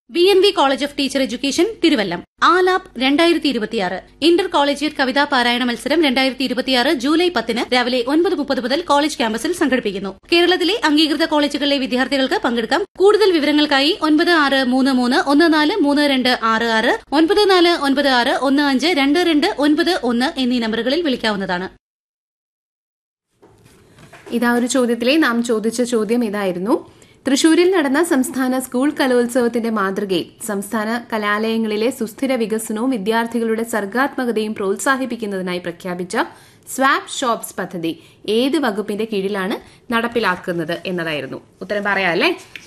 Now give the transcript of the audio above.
B N V college of teacher education Thiruvallam ആലാപ് രണ്ടായിരത്തി ഇരുപത്തിയാറ് ഇന്റർ കോളേജിയറ്റ് കവിതാ പാരായണ മത്സരം രണ്ടായിരത്തി ഇരുപത്തിയാറ് ജൂലൈ പത്തിന് രാവിലെ ഒൻപത് മുപ്പത് മുതൽ കോളേജ് ക്യാമ്പസിൽ സംഘടിപ്പിക്കുന്നു കേരളത്തിലെ അംഗീകൃത കോളേജുകളിലെ വിദ്യാർത്ഥികൾക്ക് പങ്കെടുക്കാം കൂടുതൽ വിവരങ്ങൾക്കായി ഒൻപത് ആറ് മൂന്ന് മൂന്ന് ഒന്ന് നാല് മൂന്ന് രണ്ട് ആറ് ആറ് ഒൻപത് നാല് ഒൻപത് ആറ് ഒന്ന് അഞ്ച് രണ്ട് രണ്ട് ഒൻപത് ഒന്ന് എന്നീ നമ്പറുകളിൽ വിളിക്കാവുന്നതാണ് ഇതാ ഒരു ചോദ്യത്തിലെ നാം ചോദിച്ച ചോദ്യം ഇതായിരുന്നു തൃശൂരിൽ നടന്ന സംസ്ഥാന സ്കൂൾ കലോത്സവത്തിന്റെ മാതൃകയിൽ സംസ്ഥാന കലാലയങ്ങളിലെ സുസ്ഥിര വികസനവും വിദ്യാർത്ഥികളുടെ സർഗാത്മകതയും പ്രോത്സാഹിപ്പിക്കുന്നതിനായി പ്രഖ്യാപിച്ച സ്വാപ് ഷോപ്സ് പദ്ധതി ഏത് വകുപ്പിന്റെ കീഴിലാണ് നടപ്പിലാക്കുന്നത് എന്നതായിരുന്നു ഉത്തരം പറയാം അല്ലേ